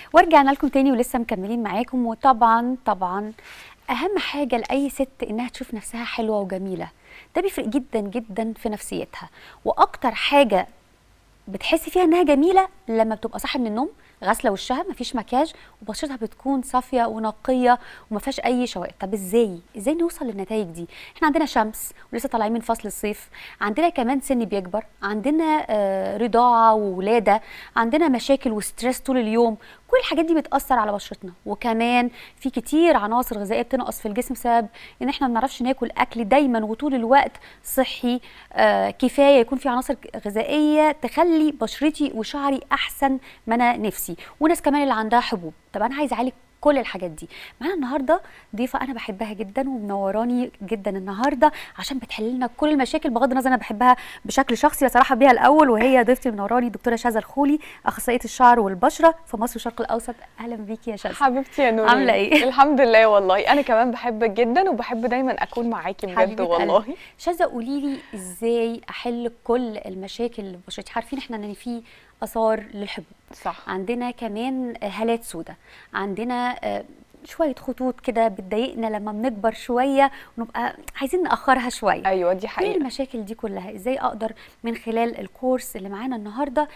ورجعنا لكم تاني ولسه مكملين معاكم وطبعا طبعا اهم حاجه لاي ست انها تشوف نفسها حلوه وجميله ده بيفرق جدا جدا في نفسيتها واكتر حاجه بتحسي فيها انها جميله لما بتبقى صاحيه من النوم غاسله وشها مفيش مكياج وبشرتها بتكون صافيه ونقيه وما فيهاش اي شوائب طب ازاي ازاي نوصل للنتائج دي احنا عندنا شمس ولسه طالعين من فصل الصيف عندنا كمان سن بيكبر عندنا آه رضاعه وولاده عندنا مشاكل وستريس طول اليوم كل الحاجات دي بتاثر على بشرتنا وكمان في كتير عناصر غذائيه بتنقص في الجسم بسبب ان احنا ما بنعرفش ناكل اكل دايما وطول الوقت صحي آه كفايه يكون في عناصر غذائيه تخلي بشرتي وشعري احسن ما انا نفسي وناس كمان اللي عندها حبوب طب انا عايزه اعالج كل الحاجات دي معانا النهارده ضيفه انا بحبها جدا ومنوراني جدا النهارده عشان بتحل لنا كل المشاكل بغض النظر انا بحبها بشكل شخصي بصراحه بيها الاول وهي ضيفتي منوراني الدكتوره شاذة الخولي اخصائيه الشعر والبشره في مصر والشرق الاوسط اهلا بيكي يا شاذة حبيبتي يا نوري عامله ايه الحمد لله والله انا كمان بحبك جدا وبحب دايما اكون معاكي بجد حبيبة والله قلبي. شاذة قولي لي ازاي احل كل المشاكل اللي في بشرتي عارفين احنا ان في اثار للحبوب صح عندنا كمان هالات سوداء عندنا آه، شويه خطوط كده بتضايقنا لما بنكبر شويه ونبقى عايزين ناخرها شويه ايوه دي ايه حقيقه المشاكل دي كلها ازاي اقدر من خلال الكورس اللي معانا النهارده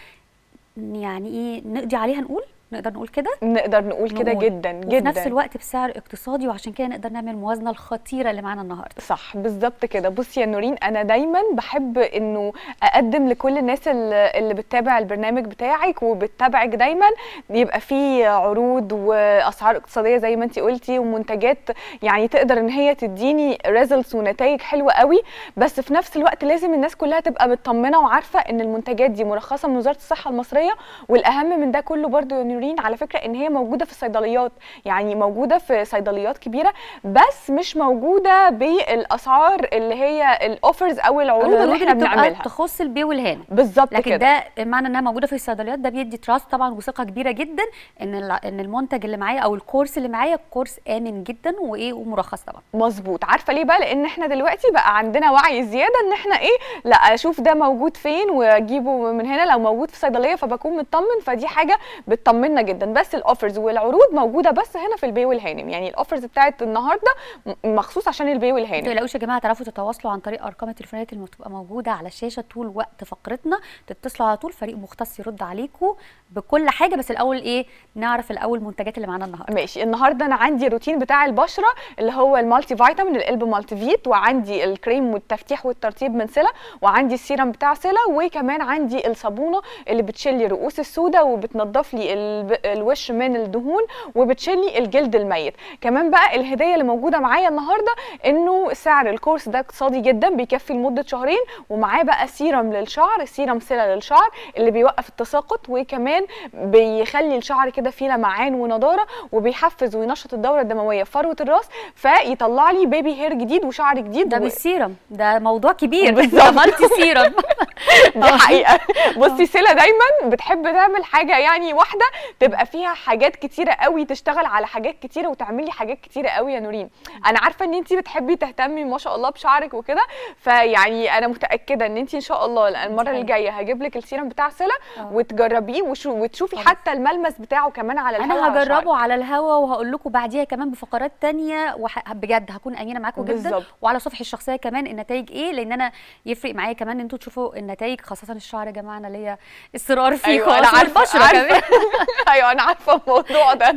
يعني ايه نقضي عليها نقول نقدر نقول كده نقدر نقول كده نقول. جدا وفي جدا نفس الوقت بسعر اقتصادي وعشان كده نقدر نعمل الموازنه الخطيره اللي معانا النهارده صح بالظبط كده بصي يا نورين انا دايما بحب انه اقدم لكل الناس اللي اللي بتتابع البرنامج بتاعك وبتتابعك دايما يبقى في عروض واسعار اقتصاديه زي ما انت قلتي ومنتجات يعني تقدر ان هي تديني ريزلتس ونتائج حلوه قوي بس في نفس الوقت لازم الناس كلها تبقى مطمنه وعارفه ان المنتجات دي مرخصه من وزاره الصحه المصريه والاهم من ده كله برضو يا نورين على فكره ان هي موجوده في الصيدليات يعني موجوده في صيدليات كبيره بس مش موجوده بالاسعار اللي هي الاوفرز او العروض اللي احنا بتبقى بنعملها تخص البيع والهان بالظبط لكن كده ده معنى انها موجوده في الصيدليات ده بيدي تراست طبعا وثقه كبيره جدا ان ال- ان المنتج اللي معايا او الكورس اللي معايا كورس امن جدا وايه ومرخص طبعا مظبوط عارفه ليه بقى لان احنا دلوقتي بقى عندنا وعي زياده ان احنا ايه لا اشوف ده موجود فين واجيبه من هنا لو موجود في صيدليه فبكون مطمن فدي حاجه بتطمنا جدا بس الاوفرز والعروض موجوده بس هنا في البي والهانم يعني الاوفرز بتاعت النهارده م- مخصوص عشان البي ما والهانم تقلقوش يا جماعه تعرفوا تتواصلوا عن طريق ارقام التليفونات اللي بتبقى موجوده على الشاشه طول وقت فقرتنا تتصلوا على طول فريق مختص يرد عليكم بكل حاجه بس الاول ايه نعرف الاول المنتجات اللي معانا النهارده ماشي النهارده انا عندي روتين بتاع البشره اللي هو المالتي فيتامين القلب مالتي فيت وعندي الكريم والتفتيح والترطيب من سلا وعندي السيرم بتاع سلا وكمان عندي الصابونه اللي بتشيل لي رؤوس السوداء وبتنضف لي الب- الوش من الدهون وبتشيل لي الجلد الميت كمان بقى الهديه اللي موجوده معايا النهارده انه سعر الكورس ده اقتصادي جدا بيكفي لمده شهرين ومعاه بقى سيرم للشعر سيرم سلا للشعر اللي بيوقف التساقط وكمان بيخلي الشعر كده فيه لمعان ونضاره وبيحفز وينشط الدوره الدمويه في فروه الراس فيطلع لي بيبي هير جديد وشعر جديد ده و- بالسيرم ده موضوع كبير بالظبط. عملتي سيرم دي حقيقه بصي سيلا دايما بتحب تعمل حاجه يعني واحده تبقى فيها حاجات كتيره قوي تشتغل على حاجات كتيره وتعملي حاجات كتيره قوي يا نورين انا عارفه ان انت بتحبي تهتمي ما شاء الله بشعرك وكده فيعني انا متاكده ان انت ان شاء الله المره اللي جايه هجيب لك السيرم بتاع سيلا آه. وتجربيه وشو وتشوفي خلاص. حتى الملمس بتاعه كمان على الهواء انا على شعرك. هجربه على الهوا وهقول لكم بعديها كمان بفقرات تانية وح... بجد هكون امينه معاكم جدا بالظبط. وعلى صفحتي الشخصيه كمان النتائج ايه لان انا يفرق معايا كمان ان انتوا تشوفوا النتائج خاصه الشعر يا جماعه انا ليا اصرار فيه ايوه انا خالص عارفه والبشره كمان عارفه ايوه انا عارفه الموضوع ده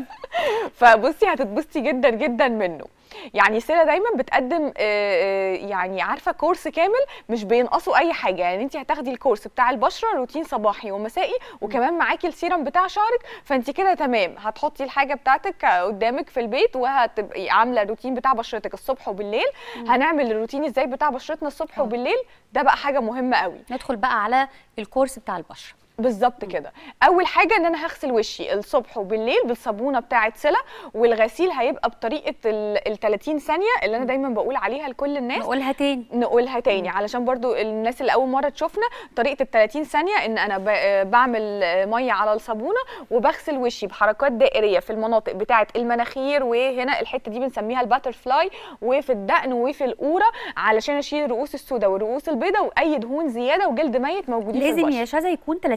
فبصي هتتبسطي جدا جدا منه يعني سيلا دايما بتقدم آه، آه، يعني عارفه كورس كامل مش بينقصوا اي حاجه يعني انت هتاخدي الكورس بتاع البشره روتين صباحي ومسائي وكمان معاكي السيرم بتاع شعرك فانت كده تمام هتحطي الحاجه بتاعتك قدامك في البيت وهتبقي عامله الروتين بتاع بشرتك الصبح وبالليل هنعمل الروتين ازاي بتاع بشرتنا الصبح آه. وبالليل ده بقى حاجه مهمه قوي ندخل بقى على الكورس بتاع البشره بالظبط كده اول حاجه ان انا هغسل وشي الصبح وبالليل بالصابونه بتاعه سلا والغسيل هيبقى بطريقه ال 30 ثانيه اللي انا دايما بقول عليها لكل الناس نقولها تاني نقولها تاني علشان برضو الناس اللي اول مره تشوفنا طريقه ال 30 ثانيه ان انا ب- بعمل ميه على الصابونه وبغسل وشي بحركات دائريه في المناطق بتاعه المناخير وهنا الحته دي بنسميها الباتر فلاي وفي الدقن وفي القوره علشان اشيل الرؤوس السوداء والرؤوس البيضاء واي دهون زياده وجلد ميت موجودين في لازم البشره يا شذا يكون 30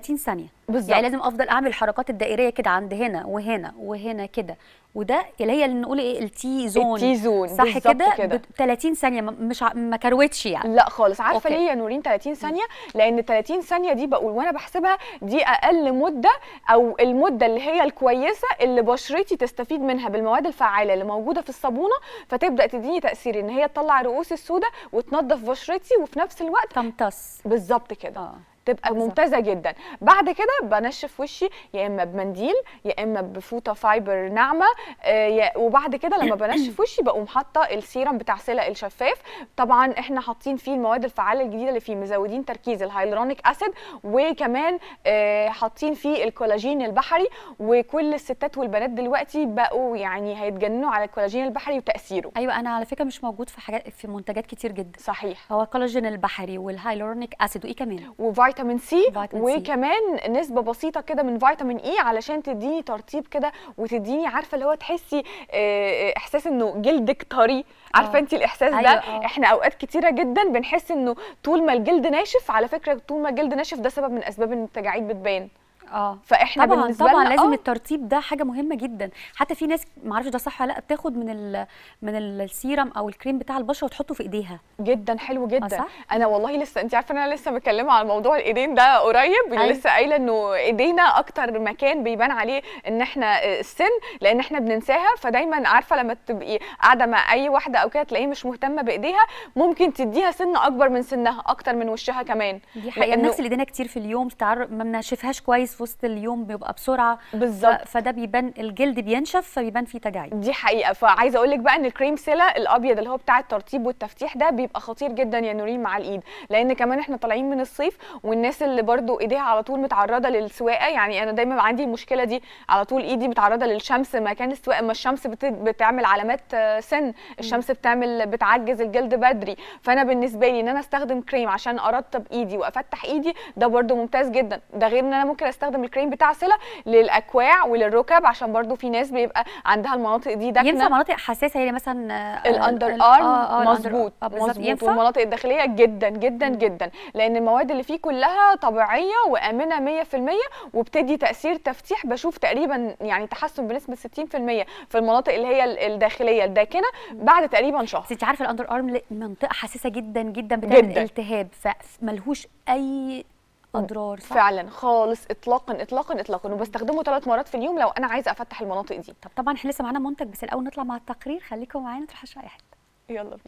30 ثانيه بالظبط. يعني لازم افضل اعمل الحركات الدائريه كده عند هنا وهنا وهنا كده وده اللي هي اللي نقول ايه التي زون التي زون، صح بالظبط كده كده. ب 30 ثانيه ما- مش ع- ما كروتش يعني لا خالص عارفه أوكي. ليه يا نورين 30 ثانيه لان 30 ثانيه دي بقول وانا بحسبها دي اقل مده او المده اللي هي الكويسه اللي بشرتي تستفيد منها بالمواد الفعاله اللي موجوده في الصابونه فتبدا تديني تاثير ان هي تطلع رؤوس السوداء وتنظف بشرتي وفي نفس الوقت تمتص بالظبط كده اه تبقى بالظبط. ممتازه جدا بعد كده بنشف وشي يا اما بمنديل يا اما بفوطه فايبر ناعمه آه، يا- وبعد كده لما بنشف وشي بقوم حاطه السيرم بتاع سلا الشفاف طبعا احنا حاطين فيه المواد الفعاله الجديده اللي فيه مزودين تركيز الهيالورونيك اسيد وكمان آه، حاطين فيه الكولاجين البحري وكل الستات والبنات دلوقتي بقوا يعني هيتجننوا على الكولاجين البحري وتاثيره ايوه انا على فكره مش موجود في حاجات في منتجات كتير جدا صحيح هو الكولاجين البحري والهايلورونيك اسيد وايه كمان وفيتامين سي فيتامين سي. وكمان نسبه بسيطه كده من فيتامين اي علشان تديني ترطيب كده وتديني عارفه اللي هو تحسي آه، احساس انه جلدك طري عارفه آه. انت الاحساس أيوة، ده آه. احنا اوقات كتيره جدا بنحس انه طول ما الجلد ناشف على فكره طول ما الجلد ناشف ده سبب من اسباب ان التجاعيد بتبان اه فاحنا طبعا بالنسبه طبعا لنا لازم آه، الترطيب ده حاجه مهمه جدا حتى في ناس ما اعرفش ده صح ولا لا بتاخد من ال من السيرم او الكريم بتاع البشره وتحطه في ايديها جدا حلو جدا صح؟ انا والله لسه انت عارفه ان انا لسه متكلمه عن موضوع الايدين ده قريب أيوة. لسه قايله انه ايدينا اكتر مكان بيبان عليه ان احنا آه، السن لان احنا بننساها فدايما عارفه لما تبقي قاعده مع اي واحده او كده تلاقيه مش مهتمه بايديها ممكن تديها سن اكبر من سنها اكتر من وشها كمان دي حقيقه لأنه- بنغسل ايدينا كتير في اليوم تعر... ما بنشفهاش كويس في وسط اليوم بيبقى بسرعه ف... بالظبط فده بيبان الجلد بينشف فبيبان فيه تجاعيد دي حقيقه فعايزه اقول لك بقى ان الكريم سيلا الابيض اللي هو بتاع الترطيب والتفتيح ده بيبقى خطير جدا يا نورين مع الايد لان كمان احنا طالعين من الصيف والناس اللي برضو ايديها على طول متعرضه للسواقه يعني انا دايما عندي المشكله دي على طول ايدي متعرضه للشمس مكان السواقه ما الشمس بت... بتعمل علامات آه، سن الشمس بتعمل بتعجز الجلد بدري فانا بالنسبه لي ان انا استخدم كريم عشان ارطب ايدي وافتح ايدي ده برضو ممتاز جدا ده غير ان انا ممكن استخدم الكريم بتاع سيلا للاكواع وللركب عشان برضو في ناس بيبقى عندها المناطق دي داكنه ينفع مناطق حساسه يعني مثلا آه، الاندر ال- ارم آه، آه، الأندر- مظبوط آه، بالظبط. مظبوط ينفع والمناطق الداخليه جدا جدا جدا لان المواد اللي فيه كلها طبيعيه وامنه 100% وبتدي تاثير تفتيح بشوف تقريبا يعني تحسن بنسبه 60% في المناطق اللي هي ال- الداخليه الداكنه بعد تقريبا شهر بس انت عارفه الاندر ارم ل- منطقه حساسه جدا جدا بتعمل جداً. التهاب فملهوش اي اضرار صح فعلا خالص اطلاقا اطلاقا اطلاقا وبستخدمه ثلاث مرات في اليوم لو انا عايزه افتح المناطق دي طب طبعا احنا لسه معانا منتج بس الاول نطلع مع التقرير خليكم معانا ما تروحوش اي حته يلا بينا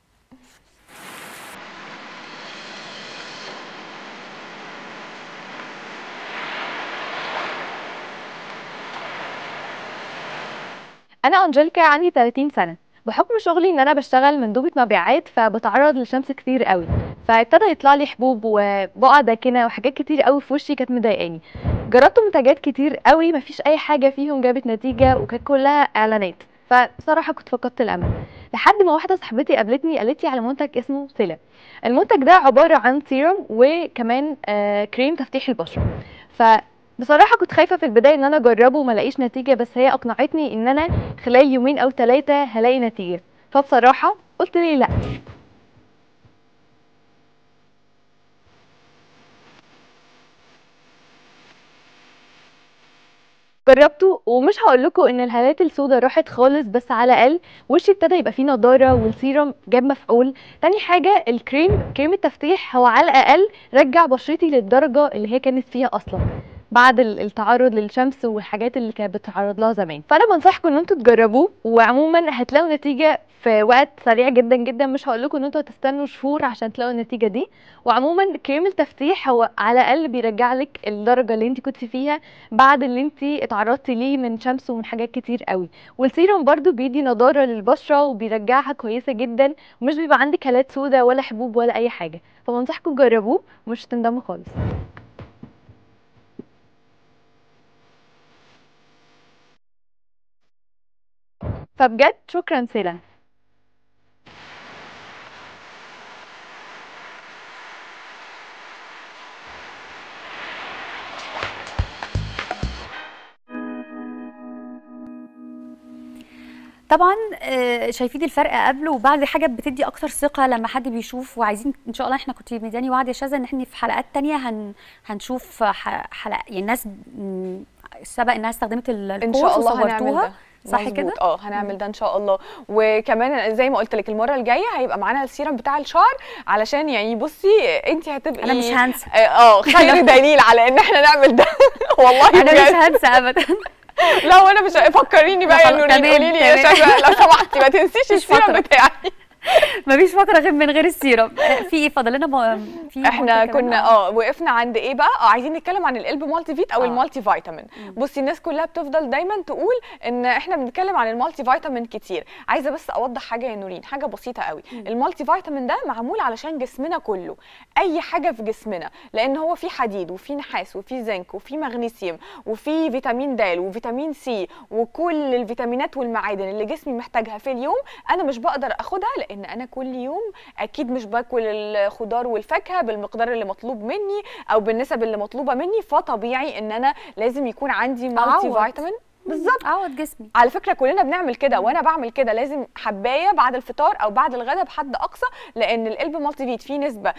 انا انجليكا عندي 30 سنه بحكم شغلي ان انا بشتغل مندوبه مبيعات فبتعرض للشمس كتير قوي فابتدى يطلع لي حبوب وبقع داكنه وحاجات كتير قوي في وشي كانت مضايقاني جربت منتجات كتير قوي مفيش اي حاجه فيهم جابت نتيجه وكانت كلها اعلانات فبصراحه كنت فقدت الامل لحد ما واحده صاحبتي قابلتني قالت لي على منتج اسمه سيلا المنتج ده عباره عن سيروم وكمان آه كريم تفتيح البشره ف بصراحة كنت خايفة في البداية ان انا اجربه وما الاقيش نتيجة بس هي اقنعتني ان انا خلال يومين او ثلاثة هلاقي نتيجة فبصراحة قلت لي لا جربته ومش هقول لكم ان الهالات السوداء راحت خالص بس على الاقل وشي ابتدى يبقى فيه نضاره والسيرم جاب مفعول تاني حاجه الكريم كريم التفتيح هو على الاقل رجع بشرتي للدرجه اللي هي كانت فيها اصلا بعد ال- التعرض للشمس والحاجات اللي كانت بتتعرض لها زمان فانا بنصحكم ان انتوا تجربوه وعموما هتلاقوا نتيجه في وقت سريع جدا جدا مش هقول لكم ان انتوا هتستنوا شهور عشان تلاقوا النتيجه دي وعموما كريم التفتيح هو على الاقل بيرجع لك الدرجه اللي انت كنت فيها بعد اللي انت اتعرضتي ليه من شمس ومن حاجات كتير قوي والسيروم برضو بيدي نضاره للبشره وبيرجعها كويسه جدا ومش بيبقى عندك هالات سوداء ولا حبوب ولا اي حاجه فبنصحكم تجربوه ومش هتندموا خالص فبجد شكرا سيلا طبعا آه، شايفين الفرق قبل وبعد حاجه بتدي اكتر ثقه لما حد بيشوف وعايزين ان شاء الله احنا كنت مداني وعد يا شاذة ان احنا في حلقات تانية هن هنشوف ح- حلقه يعني الناس م، سبق انها استخدمت ال- ان الكورس شاء الله هنعمل وصورتوها ده صح مظبوط. كده؟ اه هنعمل ده ان شاء الله وكمان زي ما قلت لك المره الجايه هيبقى معانا السيرم بتاع الشعر علشان يعني بصي انت هتبقي انا مش هنسى اه آه، خير دليل على ان احنا نعمل ده والله انا مش بجد هنسى ابدا لا وانا مش فكريني بقى يا خلاص، نورين تمام، قولي لي يا تمام. شجره لو سمحتي ما تنسيش مش فاكرة. السيرم بتاعي مفيش فقره غير من غير السيرم آه، في ايه فاضل لنا م- في احنا منتج كمان؟ كنا اه وقفنا عند ايه بقى اه عايزين نتكلم عن القلب مالتي فيت او آه. المالتي فيتامين بصي الناس كلها بتفضل دايما تقول ان احنا بنتكلم عن المالتي فيتامين كتير عايزه بس اوضح حاجه يا نورين حاجه بسيطه قوي المالتي فيتامين ده معمول علشان جسمنا كله اي حاجه في جسمنا لان هو فيه حديد وفيه نحاس وفيه زنك وفيه مغنيسيوم وفيه فيتامين د وفيتامين سي وكل الفيتامينات والمعادن اللي جسمي محتاجها في اليوم انا مش بقدر اخدها لان انا كل يوم اكيد مش باكل الخضار والفاكهه بالمقدار اللي مطلوب مني او بالنسب اللي مطلوبه مني فطبيعي ان انا لازم يكون عندي مالتي أعوض. فيتامين بالظبط عوض جسمي على فكره كلنا بنعمل كده وانا بعمل كده لازم حبايه بعد الفطار او بعد الغداء بحد اقصى لان القلب مالتي فيت فيه نسبه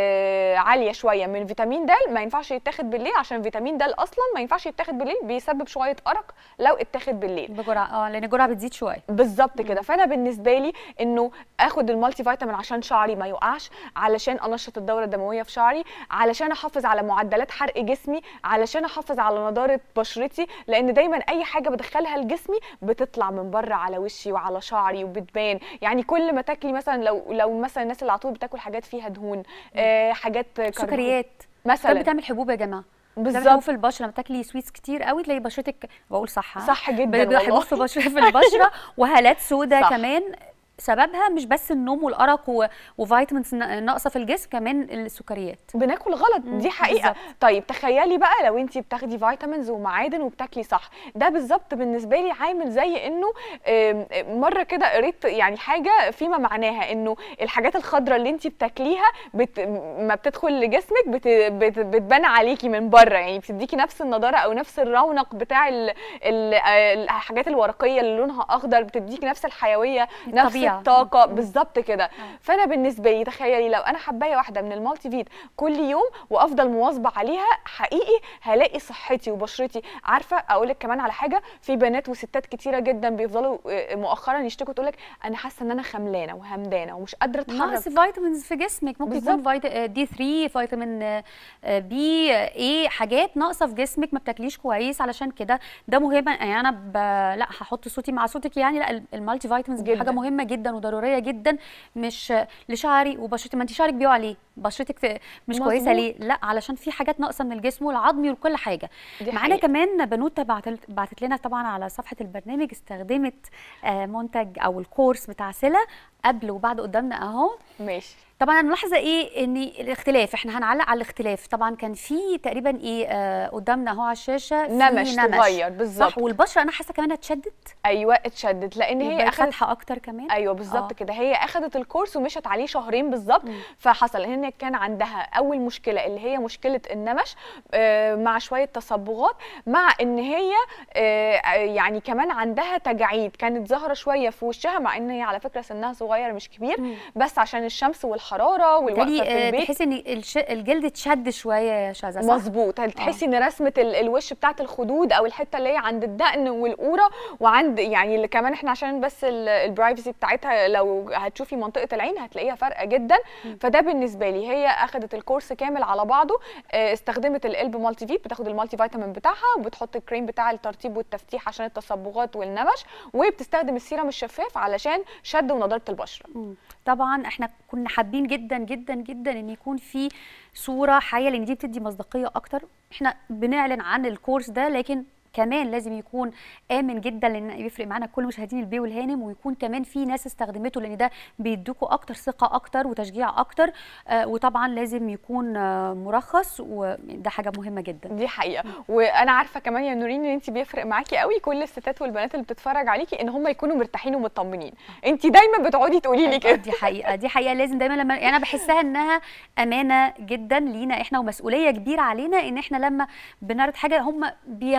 آه عاليه شويه من فيتامين د ما ينفعش يتاخد بالليل عشان فيتامين د اصلا ما ينفعش يتاخد بالليل بيسبب شويه ارق لو اتاخد بالليل بجرعه اه لان الجرعه بتزيد شويه بالظبط كده فانا بالنسبه لي انه اخد المالتي فيتامين عشان شعري ما يقعش علشان انشط الدوره الدمويه في شعري علشان احافظ على معدلات حرق جسمي علشان احافظ على نضاره بشرتي لان دايما اي حاجه بدخلها لجسمي بتطلع من بره على وشي وعلى شعري وبتبان يعني كل ما تاكلي مثلا لو لو مثلا الناس اللي على طول بتاكل حاجات فيها دهون آه حاجات كربو- سكريات ده مثلا بتعمل حبوب يا جماعه ده بالظبط بتعمل في البشره لما تاكلي سويتس كتير قوي تلاقي بشرتك بقول صح ها؟ صح جدا بيبقى حبوب والله في بشره في البشره وهالات سوداء صح. كمان سببها مش بس النوم والارق و... وفيتامينز ن- ناقصه في الجسم كمان السكريات بناكل غلط مم، دي حقيقه بالظبط. طيب تخيلي بقى لو انت بتاخدي فيتامينز ومعادن وبتاكلي صح ده بالظبط بالنسبه لي عامل زي انه آم، آم، مره كده قريت يعني حاجه فيما معناها انه الحاجات الخضراء اللي انت بتاكليها بت... ما بتدخل لجسمك بت... بت... بتبان عليكي من بره يعني بتديكي نفس النضاره او نفس الرونق بتاع ال... ال... آه، الحاجات الورقيه اللي لونها اخضر بتديكي نفس الحيويه نفس الطبيعة. الطاقه مم. بالظبط كده فانا بالنسبه لي تخيلي لو انا حبايه واحده من المالتي فيت كل يوم وافضل مواظبه عليها حقيقي هلاقي صحتي وبشرتي عارفه اقول لك كمان على حاجه في بنات وستات كتيره جدا بيفضلوا آه، مؤخرا يشتكوا تقول لك انا حاسه ان انا خملانه وهمدانه ومش قادره اتحرك نقص فيتامينز في جسمك ممكن يكون بالظبط. فيتا دي 3 فيتامين آه، آه، بي ايه حاجات ناقصه في جسمك ما بتاكليش كويس علشان كده ده مهم يعني انا ب... لا هحط صوتي مع صوتك يعني لا ال- المالتي فيتامينز دي جداً. حاجه مهمه جدا وضروريه جدا مش لشعري وبشرتي ما انت شعرك بيقع ليه بشرتك في- مش مظبوط. كويسه ليه لا علشان في حاجات ناقصه من الجسم والعظمي وكل حاجه دي معانا حقيقة. كمان بنوته بعتت بعتت لنا طبعا على صفحه البرنامج استخدمت آه، منتج او الكورس بتاع سلا قبل وبعد قدامنا اهو ماشي طبعا انا ملاحظه ايه ان الاختلاف احنا هنعلق على الاختلاف طبعا كان في تقريبا ايه آه قدامنا اهو على الشاشه في نمش صغير صح بالظبط والبشره انا حاسه كمان اتشدت ايوه اتشدت لان هي بقت اخذت فاتحه اكتر كمان ايوه بالظبط آه. كده هي اخذت الكورس ومشت عليه شهرين بالظبط مم. فحصل ان كان عندها اول مشكله اللي هي مشكله النمش آه، مع شويه تصبغات مع ان هي آه، يعني كمان عندها تجاعيد كانت ظاهره شويه في وشها مع ان هي على فكره سنها صغير مش كبير مم. بس عشان الشمس والحراره والوقفه بالتالي في آه، البيت تحسي ان الش... الجلد اتشد شويه يا شاذة صح؟ مظبوط تحسي ان رسمه ال- الوش بتاعت الخدود او الحته اللي هي عند الدقن والقوره وعند يعني اللي كمان احنا عشان بس البرايفسي بتاعتها لو هتشوفي منطقه العين هتلاقيها فارقه جدا فده بالنسبه لي هي اخذت الكورس كامل على بعضه آه، استخدمت القلب مالتي فيت بتاخد المالتي فيتامين بتاعها وبتحط الكريم بتاع الترطيب والتفتيح عشان التصبغات والنمش وبتستخدم السيرم الشفاف علشان شد ونضاره البشره مم. طبعا احنا كنا حابين جدا جدا جدا ان يكون في صوره حيه لان دي بتدي مصداقيه اكتر احنا بنعلن عن الكورس ده لكن كمان لازم يكون امن جدا لان بيفرق معانا كل مشاهدين البي والهانم ويكون كمان في ناس استخدمته لان ده بيدوكوا اكتر ثقه اكتر وتشجيع اكتر آه وطبعا لازم يكون آه مرخص وده حاجه مهمه جدا دي حقيقه وانا عارفه كمان يا نورين ان انت بيفرق معاكي قوي كل الستات والبنات اللي بتتفرج عليكي ان هم يكونوا مرتاحين ومطمنين انت دايما بتقعدي تقولي لي كده دي حقيقه دي حقيقه لازم دايما لما يعني انا بحسها انها امانه جدا لينا احنا ومسؤوليه كبيره علينا ان احنا لما بنعرض حاجه هم بياخدوها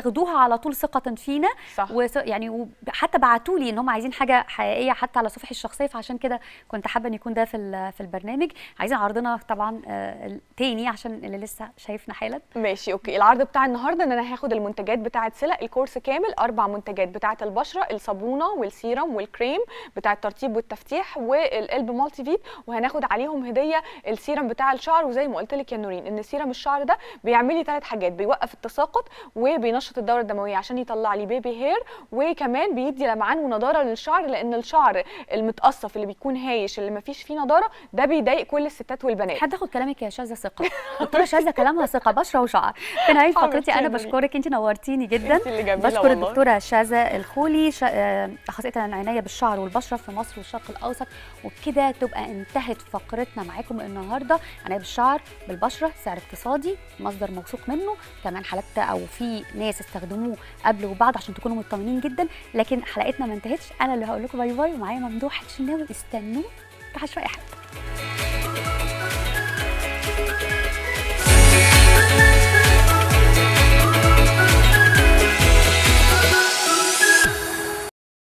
على طول ثقه فينا صح وس... يعني وب- حتى بعتوا لي ان هم عايزين حاجه حقيقيه حتى على صفحي الشخصيه فعشان كده كنت حابه ان يكون ده في ال- في البرنامج عايزين عرضنا طبعا آه، تاني عشان اللي لسه شايفنا حالا ماشي اوكي العرض بتاع النهارده ان انا هاخد المنتجات بتاعه سلا الكورس كامل اربع منتجات بتاعه البشره الصابونه والسيرم والكريم بتاع الترطيب والتفتيح والقلب مالتي فيت وهناخد عليهم هديه السيرم بتاع الشعر وزي ما قلت لك يا نورين ان سيرم الشعر ده بيعمل لي ثلاث حاجات بيوقف التساقط وبينشط الدوره الدمويه عشان يطلع لي بيبي هير وكمان بيدي لمعان ونضاره للشعر لان الشعر المتقصف اللي بيكون هايش اللي ما فيش فيه نضاره ده بيضايق كل الستات والبنات حد اخد كلامك يا شاذه ثقه دكتوره شاذه كلامها ثقه بشره وشعر في نهايه حبيبتي فقرتي يا انا نورين. بشكرك انت نورتيني جدا انت اللي جميله بشكر والله. الدكتوره شاذه الخولي شا... آه، اخصائيه العنايه بالشعر والبشره في مصر والشرق الاوسط وبكده تبقى انتهت فقرتنا معاكم النهارده عنايه بالشعر بالبشره سعر اقتصادي مصدر موثوق منه كمان حالات او في ناس استخدموه قبل وبعد عشان تكونوا مطمنين جدا لكن حلقتنا ما انتهتش انا اللي هقول لكم باي باي ومعايا ممدوح الشناوي استنوه راح اشوف اي حد